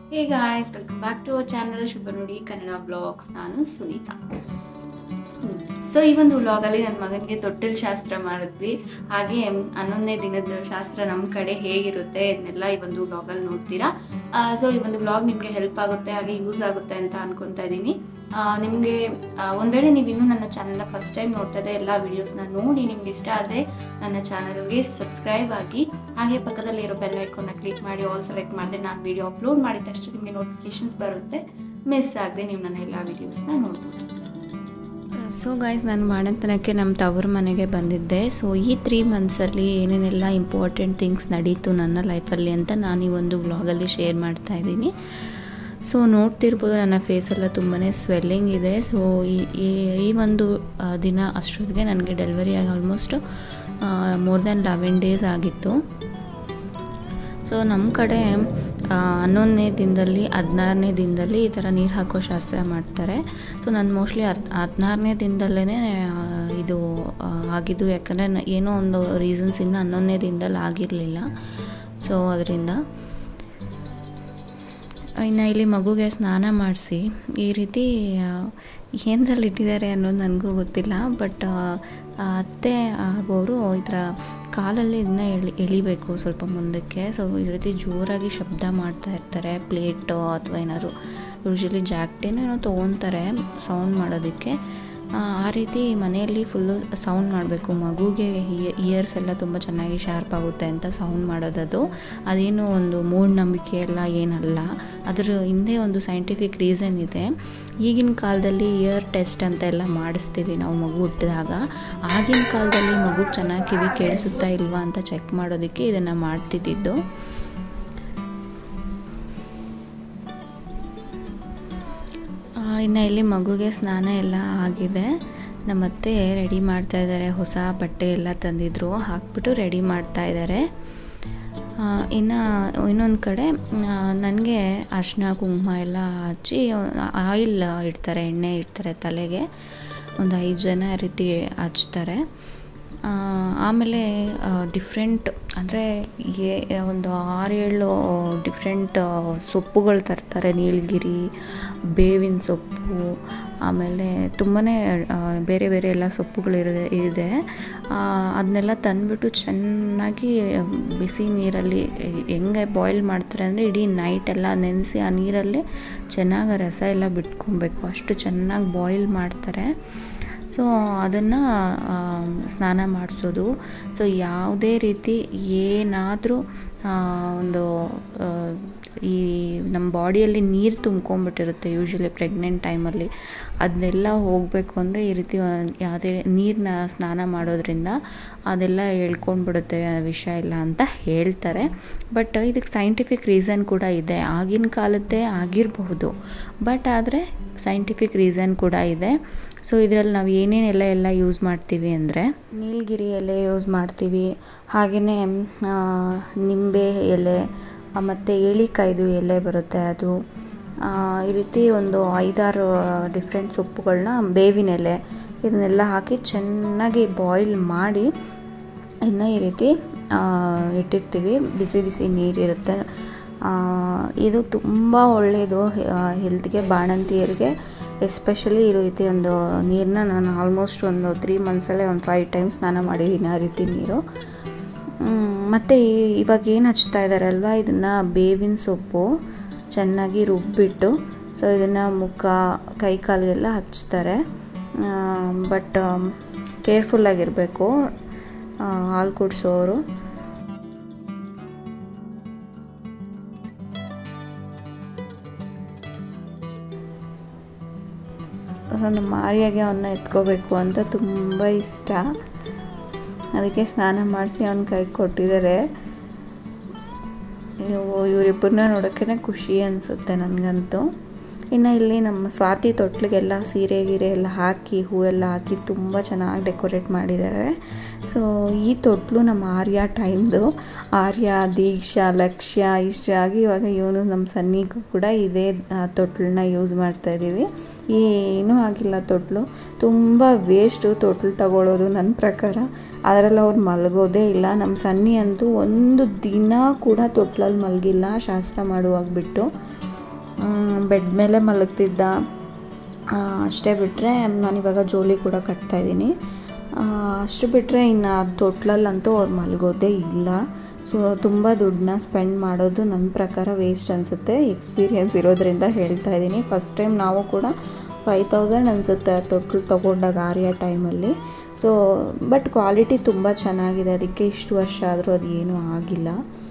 hey guys welcome back to our channel Shubha Nudi Kannada blogs ನಾನು Sunita so ಈ ಒಂದು ವ್ಲಾಗಲ್ಲಿ ನನ್ನ ಮಗನಿಗೆ ತೊಟ್ಟಿಲ್ ಶಾಸ್ತ್ರ ಮಾಡಿದ್ವಿ ಹಾಗೆ ಹನ್ನೊಂದನೇ ದಿನದ ಶಾಸ್ತ್ರ ನಮ್ಮ ಕಡೆ ಹೇಗಿರುತ್ತೆ ಇದನ್ನೆಲ್ಲ ಈ ಒಂದು ವ್ಲಾಗಲ್ಲಿ ನೋಡ್ತೀರಾ ಸೊ ಈ ಒಂದು ವ್ಲಾಗ್ ನಿಮಗೆ ಹೆಲ್ಪ್ ಆಗುತ್ತೆ ಹಾಗೆ ಯೂಸ್ ಆಗುತ್ತೆ ಅಂತ ಅನ್ಕೊತಾ ಇದ್ದೀನಿ ನಿಮಗೆ ಒಂದು ವೇಳೆ ನೀವು ಇನ್ನೂ ನನ್ನ ಚಾನಲ್ನ ಫಸ್ಟ್ ಟೈಮ್ ನೋಡ್ತಾ ಇದ್ದೆ ಎಲ್ಲ ವೀಡಿಯೋಸ್ನ ನೋಡಿ ನಿಮ್ಗೆ ಇಷ್ಟ ಆದರೆ ನನ್ನ ಚಾನಲ್ಗೆ ಸಬ್ಸ್ಕ್ರೈಬ್ ಆಗಿ ಹಾಗೆ ಪಕ್ಕದಲ್ಲಿ ಇರೋ ಬೆಲ್ ಐಕಾನ್ನ ಕ್ಲಿಕ್ ಮಾಡಿ ಆಲ್ ಸೆಲೆಕ್ಟ್ ಮಾಡಿದ್ರೆ ನಾನು ವಿಡಿಯೋ ಅಪ್ಲೋಡ್ ಮಾಡಿದ ತಕ್ಷಣ ನಿಮಗೆ ನೋಟಿಫಿಕೇಶನ್ಸ್ ಬರುತ್ತೆ ಮಿಸ್ ಆಗದೆ ನೀವು ನನ್ನ ಎಲ್ಲ ವೀಡಿಯೋಸ್ನ ನೋಡ್ಬೋದು ಸೊ ಗೈಸ್ ನಾನು ಬಾಣಂತನಕ್ಕೆ ನಮ್ಮ ತವರು ಮನೆಗೆ ಬಂದಿದ್ದೆ ಸೊ ಈ ತ್ರೀ ಮಂತ್ಸಲ್ಲಿ ಏನೇನೆಲ್ಲ ಇಂಪಾರ್ಟೆಂಟ್ ಥಿಂಗ್ಸ್ ನಡೀತು ನನ್ನ ಲೈಫಲ್ಲಿ ಅಂತ ನಾನು ಈ ಒಂದು ವ್ಲಾಗಲ್ಲಿ ಶೇರ್ ಮಾಡ್ತಾ ಇದ್ದೀನಿ ಸೊ ನೋಡ್ತಿರ್ಬೋದು ನನ್ನ ಫೇಸೆಲ್ಲ ತುಂಬಾ ಸ್ವೆಲ್ಲಿಂಗ್ ಇದೆ ಸೊ ಈ ಈ ಒಂದು ದಿನ ಅಷ್ಟೊತ್ತಿಗೆ ನನಗೆ ಡೆಲಿವರಿ ಆಗಿ almost more than eleven days ಆಗಿತ್ತು ಸೊ ನಮ್ಮ ಕಡೆ ಹನ್ನೊಂದನೇ ದಿನದಲ್ಲಿ ಹದಿನಾರನೇ ದಿನದಲ್ಲಿ ಈ ಥರ ನೀರು ಹಾಕೋ ಶಾಸ್ತ್ರ ಮಾಡ್ತಾರೆ ಸೊ ನಾನು ಮೋಸ್ಟ್ಲಿ ಅರ್ಧ ಹದಿನಾರನೇ ದಿನದಲ್ಲೇ ಇದು ಆಗಿದ್ದು ಯಾಕಂದರೆ ಏನೋ ಒಂದು ರೀಸನ್ಸಿಂದ ಹನ್ನೊಂದನೇ ದಿನದಲ್ಲಿ ಆಗಿರಲಿಲ್ಲ ಸೊ ಅದರಿಂದ ಇನ್ನು ಇಲ್ಲಿ ಮಗುಗೆ ಸ್ನಾನ ಮಾಡಿಸಿ ಈ ರೀತಿ ಏನರಲ್ಲಿ ಇಟ್ಟಿದ್ದಾರೆ ಅನ್ನೋದು ನನಗೂ ಗೊತ್ತಿಲ್ಲ ಬಟ್ ಅತ್ತೆ ಆಗೋರು ಈ ಥರ ಕಾಲಲ್ಲಿ ಇದನ್ನ ಎಳಿ ಎಳಿಬೇಕು ಸ್ವಲ್ಪ ಮುಂದಕ್ಕೆ ಸೊ ಈ ರೀತಿ ಜೋರಾಗಿ ಶಬ್ದ ಮಾಡ್ತಾ ಇರ್ತಾರೆ ಪ್ಲೇಟು ಅಥವಾ ಏನಾದ್ರು ಯೂಶ್ವಲಿ ಜಾಕ್ಟೇನೋ ಏನೋ ತೊಗೊತಾರೆ ಸೌಂಡ್ ಮಾಡೋದಕ್ಕೆ ಆ ರೀತಿ ಮನೆಯಲ್ಲಿ ಫುಲ್ಲು ಸೌಂಡ್ ಮಾಡಬೇಕು ಮಗುಗೆ ಇಯರ್ಸ್ ಎಲ್ಲ ತುಂಬ ಚೆನ್ನಾಗಿ ಶಾರ್ಪ್ ಆಗುತ್ತೆ ಅಂತ ಸೌಂಡ್ ಮಾಡೋದದು ಅದೇನು ಒಂದು ಮೂಢನಂಬಿಕೆ ಎಲ್ಲ ಏನಲ್ಲ ಅದರ ಹಿಂದೆ ಒಂದು ಸೈಂಟಿಫಿಕ್ ರೀಸನ್ ಇದೆ ಈಗಿನ ಕಾಲದಲ್ಲಿ ಇಯರ್ ಟೆಸ್ಟ್ ಅಂತ ಎಲ್ಲ ಮಾಡಿಸ್ತೀವಿ ನಾವು ಮಗು ಹುಟ್ಟಿದಾಗ ಆಗಿನ ಕಾಲದಲ್ಲಿ ಮಗು ಚೆನ್ನಾಗಿ ಕಿವಿ ಕೇಳಿಸುತ್ತಾ ಇಲ್ವಾ ಅಂತ ಚೆಕ್ ಮಾಡೋದಕ್ಕೆ ಇದನ್ನು ಮಾಡ್ತಿದ್ದಿದ್ದು ಇನ್ನು ಇಲ್ಲಿ ಮಗುಗೆ ಸ್ನಾನ ಎಲ್ಲ ಆಗಿದೆ ನಮ್ಮತ್ತೆ ರೆಡಿ ಮಾಡ್ತಾ ಇದ್ದಾರೆ ಹೊಸ ಬಟ್ಟೆ ಎಲ್ಲ ತಂದಿದ್ರು ಹಾಕ್ಬಿಟ್ಟು ರೆಡಿ ಮಾಡ್ತಾ ಇದ್ದಾರೆ ಇನ್ನು ಇನ್ನೊಂದು ಕಡೆ ನನಗೆ ಅರಿಶಿನ ಕುಂಕುಮ ಎಲ್ಲ ಹಚ್ಚಿ ಆಯಿಲ್ ಇಡ್ತಾರೆ ಎಣ್ಣೆ ಇಡ್ತಾರೆ ತಲೆಗೆ ಒಂದು ಐದು ಜನ ರೀತಿ ಹಚ್ತಾರೆ ಆಮೇಲೆ ಡಿಫ್ರೆಂಟ್ ಅಂದರೆ ಒಂದು ಆರು ಏಳು ಡಿಫ್ರೆಂಟ್ ಸೊಪ್ಪುಗಳು ತರ್ತಾರೆ ನೀಲಗಿರಿ ಬೇವಿನ ಸೊಪ್ಪು ಆಮೇಲೆ ತುಂಬಾ ಬೇರೆ ಬೇರೆ ಎಲ್ಲ ಸೊಪ್ಪುಗಳಿದೆ ಇದೆ ಅದನ್ನೆಲ್ಲ ತಂದುಬಿಟ್ಟು ಚೆನ್ನಾಗಿ ಬಿಸಿ ನೀರಲ್ಲಿ ಹೆಂಗೆ ಬಾಯ್ಲ್ ಮಾಡ್ತಾರೆ ಅಂದರೆ ಇಡೀ ನೈಟೆಲ್ಲ ನೆನೆಸಿ ಆ ನೀರಲ್ಲಿ ಚೆನ್ನಾಗಿ ರಸ ಎಲ್ಲ ಬಿಟ್ಕೊಬೇಕು ಅಷ್ಟು ಚೆನ್ನಾಗಿ ಬಾಯ್ಲ್ ಮಾಡ್ತಾರೆ ಸೊ ಅದನ್ನು ಸ್ನಾನ ಮಾಡಿಸೋದು ಸೊ ಯಾವುದೇ ರೀತಿ ಏನಾದರೂ ಒಂದು ಈ ನಮ್ಮ ಬಾಡಿಯಲ್ಲಿ ನೀರು ತುಂಬ್ಕೊಂಬಿಟ್ಟಿರುತ್ತೆ ಯೂಶ್ವಲಿ ಪ್ರೆಗ್ನೆಂಟ್ ಟೈಮಲ್ಲಿ ಅದನ್ನೆಲ್ಲ ಹೋಗಬೇಕು ಅಂದರೆ ಈ ರೀತಿ ಯಾವುದೇ ನೀರನ್ನ ಸ್ನಾನ ಮಾಡೋದ್ರಿಂದ ಅದೆಲ್ಲ ಎಳ್ಕೊಂಡ್ಬಿಡುತ್ತೆ ವಿಷ ಇಲ್ಲ ಅಂತ ಹೇಳ್ತಾರೆ ಬಟ್ ಇದಕ್ಕೆ ಸೈಂಟಿಫಿಕ್ ರೀಸನ್ ಕೂಡ ಇದೆ ಆಗಿನ ಕಾಲದ್ದೇ ಆಗಿರಬಹುದು ಬಟ್ ಆದರೆ ಸೈಂಟಿಫಿಕ್ ರೀಸನ್ ಕೂಡ ಇದೆ ಸೊ ಇದರಲ್ಲಿ ನಾವು ಏನೇನು ಎಲೆ ಎಲ್ಲ ಯೂಸ್ ಮಾಡ್ತೀವಿ ಅಂದರೆ ನೀಲಗಿರಿ ಎಲೆ ಯೂಸ್ ಮಾಡ್ತೀವಿ ಹಾಗೆಯೇ ನಿಂಬೆ ಎಲೆ ಮತ್ತು ಏಳಿಕಾಯ್ದು ಎಲೆ ಬರುತ್ತೆ ಅದು ಈ ರೀತಿ ಒಂದು ಐದಾರು ಡಿಫ್ರೆಂಟ್ ಸೊಪ್ಪುಗಳನ್ನ ಬೇವಿನ ಎಲೆ ಇದನ್ನೆಲ್ಲ ಹಾಕಿ ಚೆನ್ನಾಗಿ ಬಾಯ್ಲ್ ಮಾಡಿ ಇದನ್ನ ಈ ರೀತಿ ಇಟ್ಟಿರ್ತೀವಿ ಬಿಸಿ ಬಿಸಿ ನೀರಿರುತ್ತೆ ಇದು ತುಂಬ ಒಳ್ಳೆಯದು ಹೆಲ್ತ್ಗೆ ಬಾಣಂತಿಯರಿಗೆ ಎಸ್ಪೆಷಲಿ ಈ ರೀತಿ ಒಂದು ನೀರನ್ನ ನಾನು ಆಲ್ಮೋಸ್ಟ್ ಒಂದು ತ್ರೀ ಮಂತ್ಸಲ್ಲೇ ಒಂದು ಫೈವ್ ಟೈಮ್ಸ್ ಸ್ನಾನ ಮಾಡಿದ್ದೀನಿ ಆ ರೀತಿ ನೀರು ಮತ್ತು ಇವಾಗ ಏನು ಹಚ್ತಾ ಇದ್ದಾರಲ್ವ ಇದನ್ನು ಬೇವಿನ ಸೊಪ್ಪು ಚೆನ್ನಾಗಿ ರುಬ್ಬಿಟ್ಟು ಸೊ ಇದನ್ನು ಮುಖ ಕೈ ಕಾಲಿಗೆಲ್ಲ ಹಚ್ತಾರೆ ಬಟ್ ಕೇರ್ಫುಲ್ಲಾಗಿರಬೇಕು ಹಾಲು ಕುಡಿಸೋರು ನಮ್ಮ ಮಾರಿಯಾಗೆ ಅವನ್ನ ಎತ್ಕೋಬೇಕು ಅಂತ ತುಂಬ ಇಷ್ಟ ಅದಕ್ಕೆ ಸ್ನಾನ ಮಾಡಿಸಿ ಅವನ ಕೈ ಕೊಟ್ಟಿದ್ದಾರೆ ಇವರಿಬ್ಬರನ್ನ ನೋಡೋಕ್ಕೆ ಖುಷಿ ಅನಿಸುತ್ತೆ ನನಗಂತೂ ಇನ್ನು ಇಲ್ಲಿ ನಮ್ಮ ಸ್ವಾತಿ ತೊಟ್ಲಿಗೆಲ್ಲ ಸೀರೆ ಗೀರೆ ಎಲ್ಲ ಹಾಕಿ ಹೂವೆಲ್ಲ ಹಾಕಿ ತುಂಬ ಚೆನ್ನಾಗಿ ಡೆಕೋರೇಟ್ ಮಾಡಿದ್ದಾರೆ ಸೊ ಈ ತೊಟ್ಲು ನಮ್ಮ ಆರ್ಯ ಟೈಮ್ದು ಆರ್ಯ ದೀಕ್ಷಾ ಲಕ್ಷ್ಯ ಇಷ್ಟಾಗಿ ಇವಾಗ ಇವನು ನಮ್ಮ ಸನ್ನಿಗೂ ಕೂಡ ಇದೇ ತೊಟ್ಲನ್ನ ಯೂಸ್ ಮಾಡ್ತಾ ಇದ್ದೀವಿ ಏನೂ ಆಗಿಲ್ಲ ತೊಟ್ಲು ತುಂಬ ವೇಸ್ಟು ತೊಟ್ಲು ತಗೊಳ್ಳೋದು ನನ್ನ ಪ್ರಕಾರ ಅದರಲ್ಲಿ ಅವ್ರು ಮಲಗೋದೇ ಇಲ್ಲ ನಮ್ಮ ಸನ್ನಿ ಅಂತೂ ಒಂದು ದಿನ ಕೂಡ ತೊಟ್ಲಲ್ಲಿ ಮಲಗಿಲ್ಲ ಶಾಸ್ತ್ರ ಮಾಡುವಾಗ ಬಿಟ್ಟು ಬೆಡ್ ಮೇಲೆ ಮಲಗ್ತಿದ್ದ ಅಷ್ಟೇ ಬಿಟ್ಟರೆ ನಾನಿವಾಗ ಜೋಲಿ ಕೂಡ ಕಟ್ತಾಯಿದ್ದೀನಿ ಅಷ್ಟು ಬಿಟ್ಟರೆ ಇನ್ನು ತೊಟ್ಲಲ್ಲಂತೂ ಅವ್ರು ಮಲಗೋದೇ ಇಲ್ಲ ಸೊ ತುಂಬ ದುಡ್ಡನ್ನ ಸ್ಪೆಂಡ್ ಮಾಡೋದು ನನ್ನ ಪ್ರಕಾರ ವೇಸ್ಟ್ ಅನಿಸುತ್ತೆ ಎಕ್ಸ್ಪೀರಿಯೆನ್ಸ್ ಇರೋದ್ರಿಂದ ಹೇಳ್ತಾ ಇದ್ದೀನಿ ಫಸ್ಟ್ ಟೈಮ್ ನಾವು ಕೂಡ ಫೈವ್ ತೌಸಂಡ್ ಅನಿಸುತ್ತೆ ತೊಟ್ಲು ತೊಗೊಂಡಾಗ ಆರ್ಯ ಟೈಮಲ್ಲಿ ಸೊ ಬಟ್ ಕ್ವಾಲಿಟಿ ತುಂಬ ಚೆನ್ನಾಗಿದೆ ಅದಕ್ಕೆ ಇಷ್ಟು ವರ್ಷ ಆದರೂ ಅದು ಏನೂ ಆಗಿಲ್ಲ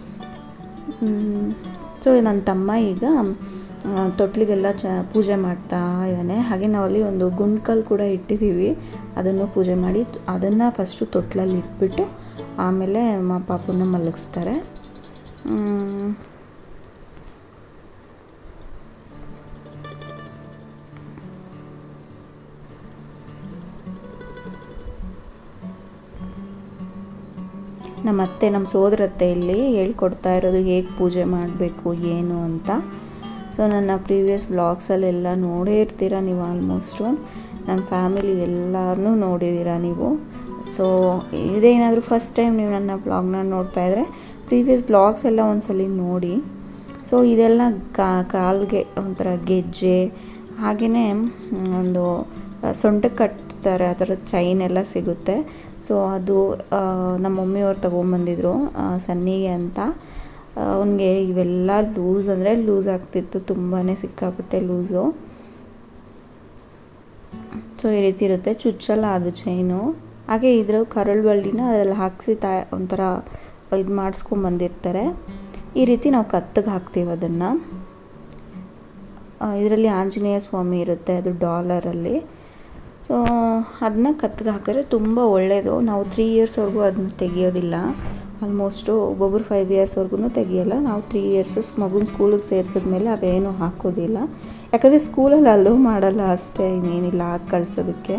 ಸೊ ನನ್ನ ತಮ್ಮ ಈಗ ತೊಟ್ಲಿಗೆಲ್ಲ ಚ ಪೂಜೆ ಮಾಡ್ತಾ ಇದ್ದಾನೆ ಹಾಗೆ ನಾವಲ್ಲಿ ಒಂದು ಗುಂಡ್ಕಲ್ ಕೂಡ ಇಟ್ಟಿದ್ದೀವಿ ಅದನ್ನು ಪೂಜೆ ಮಾಡಿ ಅದನ್ನು ಫಸ್ಟು ತೊಟ್ಲಲ್ಲಿ ಇಟ್ಬಿಟ್ಟು ಆಮೇಲೆ ಮಾ ಪಾಪುನ ಮಲಗಿಸ್ತಾರೆ ನಮ್ಮ ಅತ್ತೆ ನಮ್ಮ ಸೋದರತ್ತೆ ಇಲ್ಲಿ ಹೇಳ್ಕೊಡ್ತಾ ಇರೋದು ಹೇಗೆ ಪೂಜೆ ಮಾಡಬೇಕು ಏನು ಅಂತ ಸೊ ನನ್ನ ಪ್ರೀವಿಯಸ್ ವ್ಲಾಗ್ಸಲ್ಲೆಲ್ಲ ನೋಡೇ ಇರ್ತೀರ ನೀವು ಆಲ್ಮೋಸ್ಟು ನನ್ನ ಫ್ಯಾಮಿಲಿ ಎಲ್ಲರನ್ನೂ ನೋಡಿದ್ದೀರ ನೀವು ಸೊ ಇದೇನಾದರೂ ಫಸ್ಟ್ ಟೈಮ್ ನೀವು ನನ್ನ ಬ್ಲಾಗ್ನ ನೋಡ್ತಾ ಇದ್ದರೆ ಪ್ರೀವಿಯಸ್ ಬ್ಲಾಗ್ಸ್ ಎಲ್ಲ ಒಂದ್ಸಲಿ ನೋಡಿ ಸೊ ಇದೆಲ್ಲ ಕಾಲ್ಗೆ ಒಂಥರ ಗೆಜ್ಜೆ ಹಾಗೆಯೇ ಒಂದು ಸೊಂಟಕ್ಕೆ ಕಟ್ತಾರೆ ಆ ಥರ ಚೈನ್ ಎಲ್ಲ ಸಿಗುತ್ತೆ ಸೊ ಅದು ನಮ್ಮ ಮಮ್ಮಿಯವ್ರು ತೊಗೊಂಬಂದಿದ್ರು ಸನ್ನಿಗೆ ಅಂತ ಅವನಿಗೆ ಇವೆಲ್ಲ ಲೂಸ್ ಅಂದರೆ ಲೂಸ್ ಆಗ್ತಿತ್ತು ತುಂಬಾ ಸಿಕ್ಕಾಪಟ್ಟೆ ಲೂಸು ಸೊ ಈ ರೀತಿ ಇರುತ್ತೆ ಚುಚ್ಚಲ್ಲ ಅದು ಚೈನು ಹಾಗೆ ಇದ್ರ ಕರಳು ಬಳ್ಳಿನ ಅದರಲ್ಲಿ ಹಾಕಿಸಿ ತಾ ಒಂಥರ ಇದು ಮಾಡಿಸ್ಕೊಂಬಂದಿರ್ತಾರೆ ಈ ರೀತಿ ನಾವು ಕತ್ತಿಗೆ ಹಾಕ್ತೀವಿ ಅದನ್ನು ಇದರಲ್ಲಿ ಆಂಜನೇಯ ಸ್ವಾಮಿ ಇರುತ್ತೆ ಅದು ಡಾಲರಲ್ಲಿ ಸೊ ಅದನ್ನ ಕತ್ತಿಗೆ ಹಾಕಿದ್ರೆ ತುಂಬ ಒಳ್ಳೆಯದು ನಾವು ತ್ರೀ ಇಯರ್ಸ್ವರೆಗೂ ಅದನ್ನ ತೆಗಿಯೋದಿಲ್ಲ ಆಲ್ಮೋಸ್ಟು ಒಬ್ಬೊಬ್ರು ಫೈವ್ ಇಯರ್ಸ್ವರೆಗೂ ತೆಗಿಯೋಲ್ಲ ನಾವು ತ್ರೀ ಇಯರ್ಸು ಮಗುನ ಸ್ಕೂಲಿಗೆ ಸೇರಿಸಿದ್ಮೇಲೆ ಅವೇನೂ ಹಾಕೋದಿಲ್ಲ ಯಾಕಂದರೆ ಸ್ಕೂಲಲ್ಲಿ ಅಲ್ಲೂ ಮಾಡಲ್ಲ ಅಷ್ಟೇ ಇನ್ನೇನಿಲ್ಲ ಹಾಕಿ ಕಳ್ಸೋದಕ್ಕೆ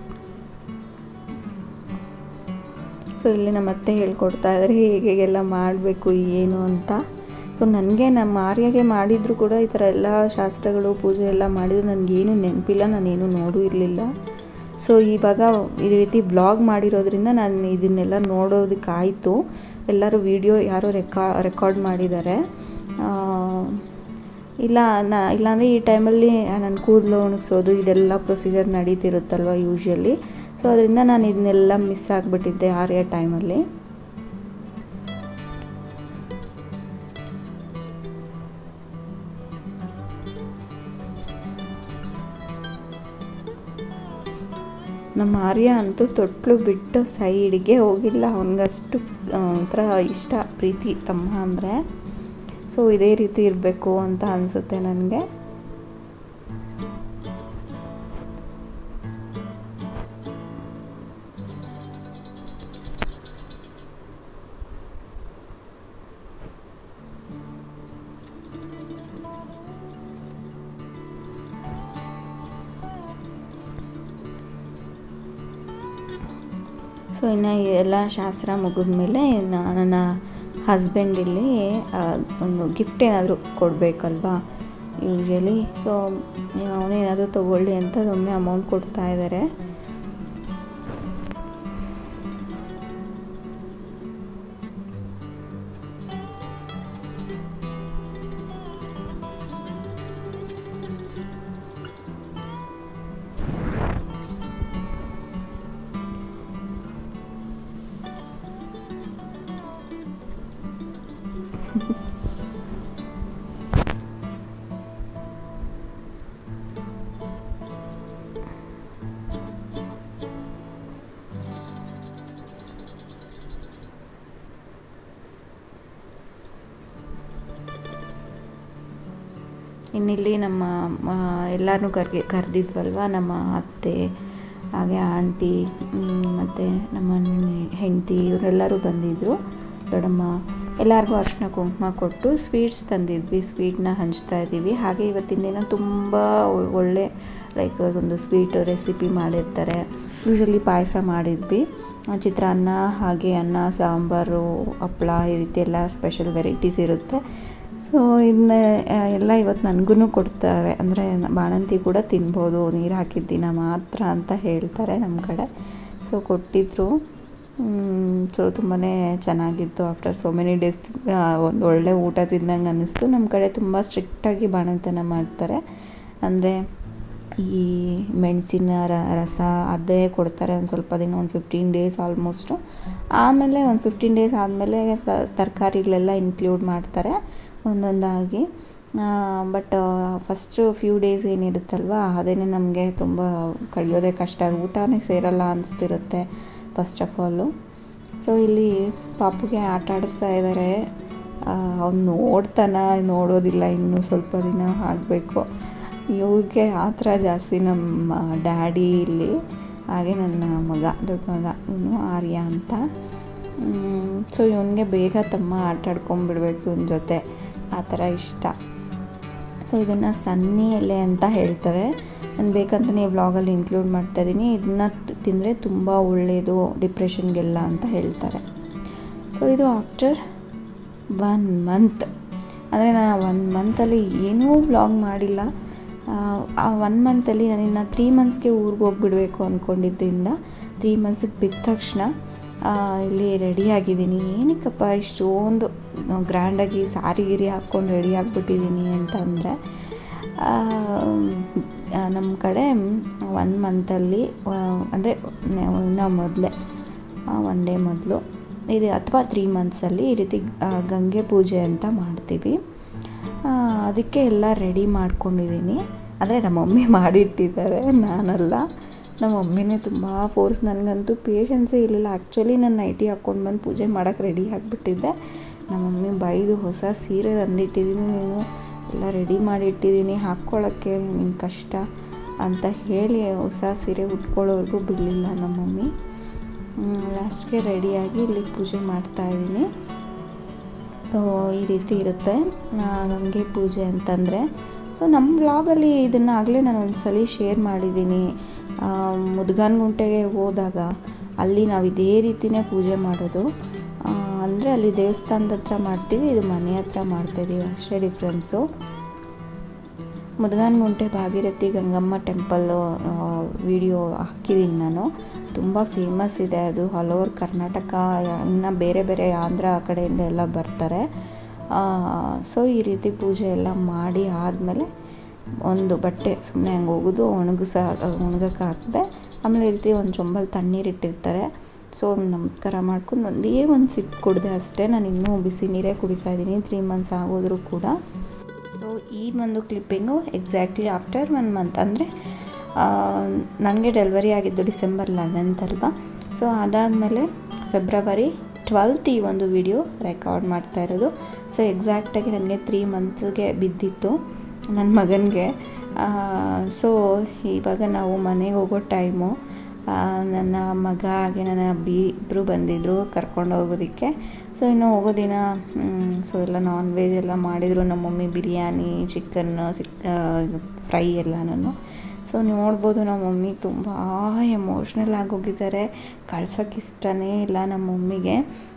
ಸೊ ಇಲ್ಲಿ ನಮ್ಮ ಅತ್ತೆ ಹೇಳ್ಕೊಡ್ತಾ ಇದ್ದಾರೆ ಹೇಗೆಲ್ಲ ಮಾಡಬೇಕು ಏನು ಅಂತ ಸೊ ನನಗೆ ನಮ್ಮ ಆರ್ಯಗೆ ಮಾಡಿದ್ರು ಕೂಡ ಈ ಥರ ಎಲ್ಲ ಶಾಸ್ತ್ರಗಳು ಪೂಜೆ ಎಲ್ಲ ಮಾಡಿದ್ರು ನನಗೇನು ನೆನಪಿಲ್ಲ ನಾನೇನು ನೋಡೂ ಇರಲಿಲ್ಲ ಸೊ ಇವಾಗ ಈ ರೀತಿ ಬ್ಲಾಗ್ ಮಾಡಿರೋದ್ರಿಂದ ನಾನು ಇದನ್ನೆಲ್ಲ ನೋಡೋದಕ್ಕಾಯಿತು ಎಲ್ಲರೂ ವಿಡಿಯೋ ಯಾರೋ ರೆಕಾ ರೆಕಾರ್ಡ್ ಮಾಡಿದ್ದಾರೆ ಇಲ್ಲ ನಾ ಇಲ್ಲಾಂದರೆ ಈ ಟೈಮಲ್ಲಿ ನನ್ನ ಕೂದಲು ಒಣಗಿಸೋದು ಇದೆಲ್ಲ ಪ್ರೊಸೀಜರ್ ನಡೀತಿರುತ್ತಲ್ವ ಯೂಶ್ವಲಿ ಸೊ ಅದರಿಂದ ನಾನು ಇದನ್ನೆಲ್ಲ ಮಿಸ್ ಆಗಿಬಿಟ್ಟಿದ್ದೆ ಆರ್ಯ ಟೈಮಲ್ಲಿ ನಮ್ಮ ಆರ್ಯ ಅಂತೂ ತೊಟ್ಲು ಬಿಟ್ಟು ಸೈಡ್ಗೆ ಹೋಗಿಲ್ಲ ಅವನಿಗಷ್ಟು ಒಂಥರ ಇಷ್ಟ ಪ್ರೀತಿ ತಮ್ಮ ಅಂದರೆ ಸೊ ಇದೇ ರೀತಿ ಇರಬೇಕು ಅಂತ ಅನಿಸುತ್ತೆ ನನಗೆ ಸೊ ಇನ್ನು ಎಲ್ಲ ಶಾಸ್ತ್ರ ಮುಗಿದ್ಮೇಲೆ ನನ್ನ ಹಸ್ಬೆಂಡ್ ಇಲ್ಲಿ ಒಂದು ಗಿಫ್ಟ್ ಏನಾದರೂ ಕೊಡಬೇಕಲ್ವಾ ಯೂಶ್ವಲಿ ಸೊ ಅವನೇನಾದರೂ ತೊಗೊಳ್ಳಿ ಅಂತ ಒಮ್ಮೆ ಅಮೌಂಟ್ ಕೊಡ್ತಾ ಇದ್ದಾರೆ ಇನ್ನಿಲ್ಲಿ ನಮ್ಮ ಎಲ್ಲರನ್ನೂ ಕರ್ಗೆ ಕರೆದಿದ್ವಲ್ವ ನಮ್ಮ ಅತ್ತೆ ಹಾಗೆ ಆಂಟಿ ಮತ್ತು ನಮ್ಮ ಹೆಂಡತಿ ಇವರೆಲ್ಲರೂ ಬಂದಿದ್ದರು ದೊಡ್ಡಮ್ಮ ಎಲ್ಲರಿಗೂ ಅರಿಶಿನ ಕುಂಕುಮ ಕೊಟ್ಟು ಸ್ವೀಟ್ಸ್ ತಂದಿದ್ವಿ ಸ್ವೀಟ್ನ ಹಂಚ್ತಾ ಇದ್ದೀವಿ ಹಾಗೆ ಇವತ್ತಿನ ದಿನ ತುಂಬ ಒಳ್ಳೆ ಲೈಕ್ ಒಂದು ಸ್ವೀಟ್ ರೆಸಿಪಿ ಮಾಡಿರ್ತಾರೆ ಯೂಶಲಿ ಪಾಯಸ ಮಾಡಿದ್ವಿ ಚಿತ್ರಾನ್ನ ಹಾಗೆ ಅನ್ನ ಸಾಂಬಾರು ಹಪ್ಳ ಈ ರೀತಿ ಎಲ್ಲ ಸ್ಪೆಷಲ್ ವೆರೈಟೀಸ್ ಇರುತ್ತೆ ಸೊ ಇದನ್ನ ಎಲ್ಲ ಇವತ್ತು ನನಗೂ ಕೊಡ್ತಾರೆ ಅಂದರೆ ಬಾಣಂತಿ ಕೂಡ ತಿನ್ಬೋದು ನೀರು ಹಾಕಿದ್ದ ದಿನ ಮಾತ್ರ ಅಂತ ಹೇಳ್ತಾರೆ ನಮ್ಮ ಕಡೆ ಸೊ ಕೊಟ್ಟಿದ್ರು ಸೊ ತುಂಬಾ ಚೆನ್ನಾಗಿತ್ತು ಆಫ್ಟರ್ ಸೋ ಮೆನಿ ಡೇಸ್ ಒಂದು ಒಳ್ಳೆ ಊಟ ತಿಂದಂಗೆ ಅನ್ನಿಸ್ತು ನಮ್ಮ ಕಡೆ ತುಂಬ ಸ್ಟ್ರಿಕ್ಟಾಗಿ ಬಾಣಂತನ ಮಾಡ್ತಾರೆ ಅಂದರೆ ಈ ಮೆಣಸಿನ ರಸ ಅದೇ ಕೊಡ್ತಾರೆ ಒಂದು ಸ್ವಲ್ಪ ದಿನ ಒಂದು ಫಿಫ್ಟೀನ್ ಡೇಸ್ ಆಲ್ಮೋಸ್ಟು ಆಮೇಲೆ ಒಂದು ಫಿಫ್ಟೀನ್ ಡೇಸ್ ಆದಮೇಲೆ ತರಕಾರಿಗಳೆಲ್ಲ ಇನ್ಕ್ಲೂಡ್ ಮಾಡ್ತಾರೆ ಒಂದೊಂದಾಗಿ ಬಟ್ ಫಸ್ಟು ಫ್ಯೂ ಡೇಸ್ ಏನಿರುತ್ತಲ್ವ ಅದೇ ನಮಗೆ ತುಂಬ ಕಳಿಯೋದೇ ಕಷ್ಟ ಊಟನೇ ಸೇರಲ್ಲ ಅನಿಸ್ತಿರುತ್ತೆ ಫಸ್ಟ್ ಆಫ್ ಆಲು ಸೊ ಇಲ್ಲಿ ಪಾಪುಗೆ ಆಟ ಆಡಿಸ್ತಾ ಇದ್ದಾರೆ ಅವ್ನು ನೋಡ್ತಾನ ನೋಡೋದಿಲ್ಲ ಇನ್ನೂ ಸ್ವಲ್ಪ ದಿನ ಆಗಬೇಕು ಇವ್ರಿಗೆ ಆ ಥರ ಜಾಸ್ತಿ ನಮ್ಮ ಡ್ಯಾಡಿ ಇಲ್ಲಿ ಹಾಗೆ ನನ್ನ ಮಗ ದೊಡ್ಡ ಮಗ ಇವನು ಆರ್ಯ ಅಂತ ಸೊ ಇವನಿಗೆ ಬೇಗ ತಮ್ಮ ಆಟ ಆಡ್ಕೊಂಬಿಡ್ಬೇಕು ಇವನ ಜೊತೆ ಆ ಥರ ಇಷ್ಟ ಸೊ ಇದನ್ನು ಸನ್ನಿ ಎಲೆ ಅಂತ ಹೇಳ್ತಾರೆ ನಾನು ಬೇಕಂತಲೇ ವ್ಲಾಗಲ್ಲಿ ಇನ್ಕ್ಲೂಡ್ ಮಾಡ್ತಾಯಿದ್ದೀನಿ ಇದನ್ನು ತಿಂದರೆ ತುಂಬ ಒಳ್ಳೆಯದು ಡಿಪ್ರೆಷನ್ಗೆಲ್ಲ ಅಂತ ಹೇಳ್ತಾರೆ ಸೊ ಇದು ಆಫ್ಟರ್ ಒನ್ ಮಂತ್ ಅಂದರೆ ನಾನು ಒನ್ ಮಂತಲ್ಲಿ ಏನೂ ವ್ಲಾಗ್ ಮಾಡಿಲ್ಲ ಆ ಒನ್ ಮಂತಲ್ಲಿ ನಾನು ಇನ್ನು ತ್ರೀ ಮಂತ್ಸ್ಗೆ ಊರಿಗೆ ಹೋಗ್ಬಿಡ್ಬೇಕು ಅಂದ್ಕೊಂಡಿದ್ದರಿಂದ ತ್ರೀ ಮಂತ್ಸಿಗೆ ಬಿದ್ದ ತಕ್ಷಣ ಇಲ್ಲಿ ರೆಡಿ ಆಗಿದ್ದೀನಿ ಏನಕ್ಕಪ್ಪ ಇಷ್ಟೊಂದು ಗ್ರ್ಯಾಂಡಾಗಿ ಸಾರಿ ಗಿರಿ ಹಾಕ್ಕೊಂಡು ರೆಡಿ ಆಗಿಬಿಟ್ಟಿದ್ದೀನಿ ಅಂತ ಅಂದರೆ ನಮ್ಮ ಕಡೆ ಒನ್ ಮಂತಲ್ಲಿ ಅಂದರೆ ಇನ್ನು ಮೊದಲೇ ಒನ್ ಡೇ ಮೊದಲು ಇದು ಅಥವಾ ತ್ರೀ ಮಂತ್ಸಲ್ಲಿ ಈ ರೀತಿ ಗಂಗೆ ಪೂಜೆ ಅಂತ ಮಾಡ್ತೀವಿ ಅದಕ್ಕೆ ಎಲ್ಲ ರೆಡಿ ಮಾಡ್ಕೊಂಡಿದ್ದೀನಿ ಅಂದರೆ ನಮ್ಮ ಮಮ್ಮಿ ಮಾಡಿಟ್ಟಿದ್ದಾರೆ ನಾನಲ್ಲ ನಮ್ಮ ಮಮ್ಮಿನೇ ತುಂಬ ಫೋರ್ಸ್ ನನಗಂತೂ ಪೇಷನ್ಸೇ ಇರಲಿಲ್ಲ ಆ್ಯಕ್ಚುಲಿ ನಾನು ನೈಟಿ ಹಾಕ್ಕೊಂಡು ಬಂದು ಪೂಜೆ ಮಾಡೋಕ್ಕೆ ರೆಡಿ ಆಗಿಬಿಟ್ಟಿದ್ದೆ ನಮ್ಮ ಮಮ್ಮಿ ಬೈದು ಹೊಸ ಸೀರೆ ತಂದಿಟ್ಟಿದ್ದೀನಿ ನೀನು ಎಲ್ಲ ರೆಡಿ ಮಾಡಿಟ್ಟಿದ್ದೀನಿ ಹಾಕ್ಕೊಳ್ಳೋಕ್ಕೆ ನಿಂಗೆ ಕಷ್ಟ ಅಂತ ಹೇಳಿ ಹೊಸ ಸೀರೆ ಉಟ್ಕೊಳ್ಳೋವರೆಗೂ ಬಿಡಲಿಲ್ಲ ನಮ್ಮ ಮಮ್ಮಿ ಲಾಸ್ಟ್ಗೆ ರೆಡಿಯಾಗಿ ಇಲ್ಲಿ ಪೂಜೆ ಮಾಡ್ತಾಯಿದ್ದೀನಿ ಸೊ ಈ ರೀತಿ ಇರುತ್ತೆ ಗಂಗೆ ಪೂಜೆ ಅಂತಂದರೆ ಸೊ ನಮ್ಮ ವ್ಲಾಗಲ್ಲಿ ಇದನ್ನು ಆಗಲೇ ನಾನು ಒಂದು ಸಲ ಶೇರ್ ಮಾಡಿದ್ದೀನಿ ಮುದ್ಗಾನ್ಗುಂಟೆಗೆ ಹೋದಾಗ ಅಲ್ಲಿ ನಾವು ಇದೇ ರೀತಿಯೇ ಪೂಜೆ ಮಾಡೋದು ಅಂದರೆ ಅಲ್ಲಿ ದೇವಸ್ಥಾನದ ಹತ್ರ ಮಾಡ್ತೀವಿ ಇದು ಮನೆ ಹತ್ರ ಮಾಡ್ತಾಯಿದ್ದೀವಿ ಅಷ್ಟೇ difference Mudganagunte Bhagirathi Gangamma temple video ಹಾಕಿದ್ದೀನಿ ನಾನು ತುಂಬ ಫೇಮಸ್ ಇದೆ ಅದು ಆಲ್ ಓವರ್ ಕರ್ನಾಟಕ ಇನ್ನು ಬೇರೆ ಬೇರೆ ಆಂಧ್ರ ಆ ಕಡೆಯಿಂದ ಎಲ್ಲ ಬರ್ತಾರೆ ಸೊ ಈ ರೀತಿ ಪೂಜೆ ಎಲ್ಲ ಮಾಡಿ ಆದಮೇಲೆ ಒಂದು ಬಟ್ಟೆ ಸುಮ್ಮನೆ ಹಂಗೆ ಹೋಗೋದು ಒಣಗಿಸ ಒಣಗಕ್ಕೆ ಹಾಕಿದೆ ಆಮೇಲೆ ಈ ರೀತಿ ಒಂದು ಚೊಂಬಲ್ಲಿ ತಣ್ಣೀರು ಇಟ್ಟಿರ್ತಾರೆ ಸೊ ನಮಸ್ಕಾರ ಮಾಡ್ಕೊಂಡು ಒಂದೇ ಒಂದು ಸಿಪ್ ಕುಡಿದೆ ಅಷ್ಟೇ ನಾನು ಇನ್ನೂ ಬಿಸಿ ನೀರೇ ಕುಡಿತಾ ಇದ್ದೀನಿ ತ್ರೀ ಮಂತ್ಸ್ ಆಗೋದ್ರೂ ಕೂಡ ಸೊ ಈ ಒಂದು clipping exactly after one month ಅಂದರೆ ನನಗೆ ಡೆಲಿವರಿ ಆಗಿದ್ದು ಡಿಸೆಂಬರ್ ಲೆವೆಂತ್ ಅಲ್ವಾ ಸೊ ಅದಾದಮೇಲೆ ಫೆಬ್ರವರಿ ಟ್ವೆಲ್ತ್ ಈ ಒಂದು ವಿಡಿಯೋ ರೆಕಾರ್ಡ್ ಮಾಡ್ತಾ ಇರೋದು ಸೊ ಎಕ್ಸಾಕ್ಟಾಗಿ ನನಗೆ ತ್ರೀ ಮಂತ್ಸ್ಗೆ ಬಿದ್ದಿತ್ತು ನನ್ನ ಮಗನಿಗೆ ಸೊ ಇವಾಗ ನಾವು ಮನೆಗೆ ಹೋಗೋ ಟೈಮು ನನ್ನ ಮಗ ಹಾಗೆ ನನ್ನ ಅಬ್ಬಿ ಇಬ್ಬರು ಬಂದಿದ್ದರು ಕರ್ಕೊಂಡು ಹೋಗೋದಕ್ಕೆ ಸೊ ಇನ್ನು ಹೋಗೋ ದಿನ ಸೊ ಎಲ್ಲ ನಾನ್ ವೆಜ್ ಎಲ್ಲ ಮಾಡಿದರು ನಮ್ಮ ಮಮ್ಮಿ ಬಿರಿಯಾನಿ ಚಿಕನ್ ಸಿಕ್ ಫ್ರೈ ಎಲ್ಲನೂ ಸೊ ನೋಡ್ಬೋದು ನಮ್ಮ ಮಮ್ಮಿ ತುಂಬ ಎಮೋಷ್ನಲ್ ಆಗೋಗಿದ್ದಾರೆ ಕಳ್ಸೋಕ್ಕೆ ಇಷ್ಟನೇ ಇಲ್ಲ ನಮ್ಮ ಮಮ್ಮಿಗೆ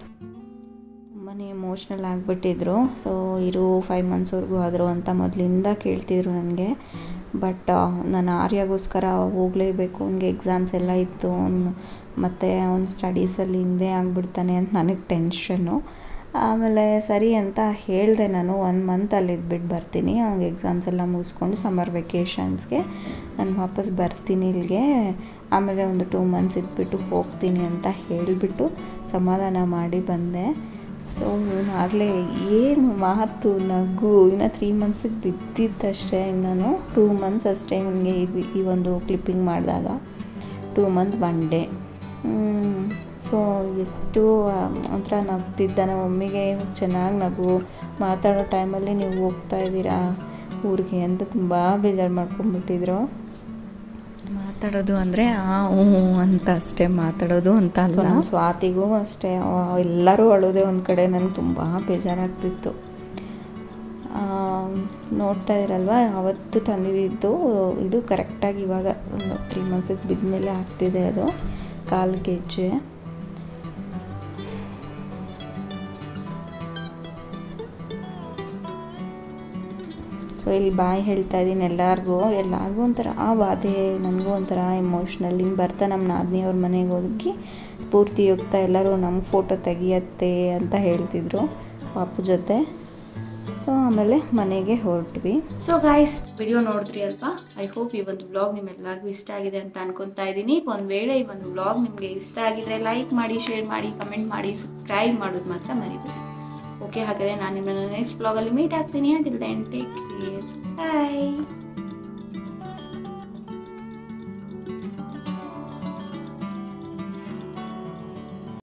ತುಂಬಾ ಎಮೋಷ್ನಲ್ ಆಗಿಬಿಟ್ಟಿದ್ರು ಸೊ ಇರು ಫೈವ್ ಮಂತ್ಸ್ವರೆಗೂ ಆದರು ಅಂತ ಮೊದಲಿಂದ ಕೇಳ್ತಿದ್ರು ನನಗೆ ಬಟ್ ನಾನು ಆರ್ಯಾಗೋಸ್ಕರ ಹೋಗಲೇಬೇಕು ಅವ್ನಿಗೆ ಎಕ್ಸಾಮ್ಸ್ ಎಲ್ಲ ಇತ್ತು ಅವ್ನು ಮತ್ತು ಅವ್ನು ಸ್ಟಡೀಸಲ್ಲಿ ಹಿಂದೆ ಆಗಿಬಿಡ್ತಾನೆ ಅಂತ ನನಗೆ ಟೆನ್ಷನ್ನು ಆಮೇಲೆ ಸರಿ ಅಂತ ಹೇಳಿದೆ ನಾನು ಒನ್ ಮಂತ್ ಅಲ್ಲಿ ಇದ್ಬಿಟ್ಟು ಬರ್ತೀನಿ ಅವ್ನಿಗೆ ಎಕ್ಸಾಮ್ಸ್ ಎಲ್ಲ ಮುಗಿಸ್ಕೊಂಡು ಸಮ್ಮರ್ ವೆಕೇಷನ್ಸ್ಗೆ ನಾನು ವಾಪಸ್ ಬರ್ತೀನಿ ಇಲ್ಲಿಗೆ ಆಮೇಲೆ ಒಂದು ಟೂ ಮಂತ್ಸ್ ಇದ್ಬಿಟ್ಟು ಹೋಗ್ತೀನಿ ಅಂತ ಹೇಳಿಬಿಟ್ಟು ಸಮಾಧಾನ ಮಾಡಿ ಬಂದೆ ಸೊ ಆಗಲೇ ಏನು ಮಾತು ನಗು ಇನ್ನು ತ್ರೀ ಮಂತ್ಸಿಗೆ ಬಿದ್ದಿದ್ದಷ್ಟೇ ನಾನು ಟೂ ಮಂತ್ಸ್ ಅಷ್ಟೇ ನನಗೆ ಈ ಒಂದು ಕ್ಲಿಪ್ಪಿಂಗ್ ಮಾಡಿದಾಗ two months one day so ಎಷ್ಟು ಒಂಥರ ನಗ್ತಿದ್ದ ನಮ್ಮ ಮಮ್ಮಿಗೆ ಚೆನ್ನಾಗಿ ನಗು ಮಾತಾಡೋ ಟೈಮಲ್ಲಿ ನೀವು ಹೋಗ್ತಾ ಇದ್ದೀರಾ ಊರಿಗೆ ಅಂತ ತುಂಬ ಬೇಜಾರು ಮಾಡ್ಕೊಂಡ್ಬಿಟ್ಟಿದ್ರು ಮಾತಾಡೋದು ಅಂದರೆ ಆ ಹ್ಞೂ ಅಂತ ಅಷ್ಟೇ ಮಾತಾಡೋದು ಅಂತ ಅಲ್ಲ ಸ್ವಾತಿಗೂ ಅಷ್ಟೇ ಎಲ್ಲರೂ ಅಳೋದೆ ಒಂದು ಕಡೆ ನನಗೆ ತುಂಬ ಬೇಜಾರಾಗ್ತಿತ್ತು ನೋಡ್ತಾ ಇರಲ್ವ ಅವತ್ತು ತಂದಿದ್ದು ಇದು ಕರೆಕ್ಟಾಗಿ ಇವಾಗ ಒಂದು ತ್ರೀ ಮಂತ್ಸಿಗೆ ಬಿದ್ಮೇಲೆ ಆಗ್ತಿದೆ ಅದು ಕಾಲು ಗೆಜ್ಜೆ ಸೊ ಇಲ್ಲಿ ಬಾಯ್ ಹೇಳ್ತಾ ಇದ್ದೀನಿ ಎಲ್ಲರಿಗೂ ಎಲ್ಲರಿಗೂ ಒಂಥರ ಬಾಧೆ ನನಗೂ ಒಂಥರ ಎಮೋಷ್ನಲ್ ಇನ್ನು ಬರ್ತಾ ನಮ್ಮ ನಾದಿನಿ ಅವ್ರ ಮನೆಗೆ ಹೋಗಿ ಪೂರ್ತಿ ಹೋಗ್ತಾ ಎಲ್ಲರೂ ನಮ್ಮ ಫೋಟೋ ತೆಗಿಯತ್ತೆ ಅಂತ ಹೇಳ್ತಿದ್ರು ಪಾಪು ಜೊತೆ ಸೊ ಆಮೇಲೆ ಮನೆಗೆ ಹೊರಟ್ವಿ ಸೊ ಗಾಯ್ಸ್ ವಿಡಿಯೋ ನೋಡಿದ್ರಿ ಅಲ್ವಾ ಐ ಹೋಪ್ ಈ ಒಂದು ವ್ಲಾಗ್ ನಿಮ್ಮೆಲ್ಲರಿಗೂ ಇಷ್ಟ ಆಗಿದೆ ಅಂತ ಅನ್ಕೊತಾ ಇದ್ದೀನಿ ಒಂದು ವೇಳೆ ಈ ಒಂದು ವ್ಲಾಗ್ ನಿಮಗೆ ಇಷ್ಟ ಆಗಿದ್ರೆ ಲೈಕ್ ಮಾಡಿ ಶೇರ್ ಮಾಡಿ ಕಮೆಂಟ್ ಮಾಡಿ ಸಬ್ಸ್ಕ್ರೈಬ್ ಮಾಡೋದು ಮಾತ್ರ ಮರಿಬೇಡಿ ಓಕೆ ಹಾಗಾದರೆ ನಾನು ನಿಮ್ಮನ್ನು ನೆಕ್ಸ್ಟ್ ವ್ಲಾಗಲ್ಲಿ ಮೀಟ್ ಆಗ್ತೀನಿ ಅಂಟಿಲ್ ದೆನ್ ಟೇಕ್ ಕೇರ್ ಬಾಯ್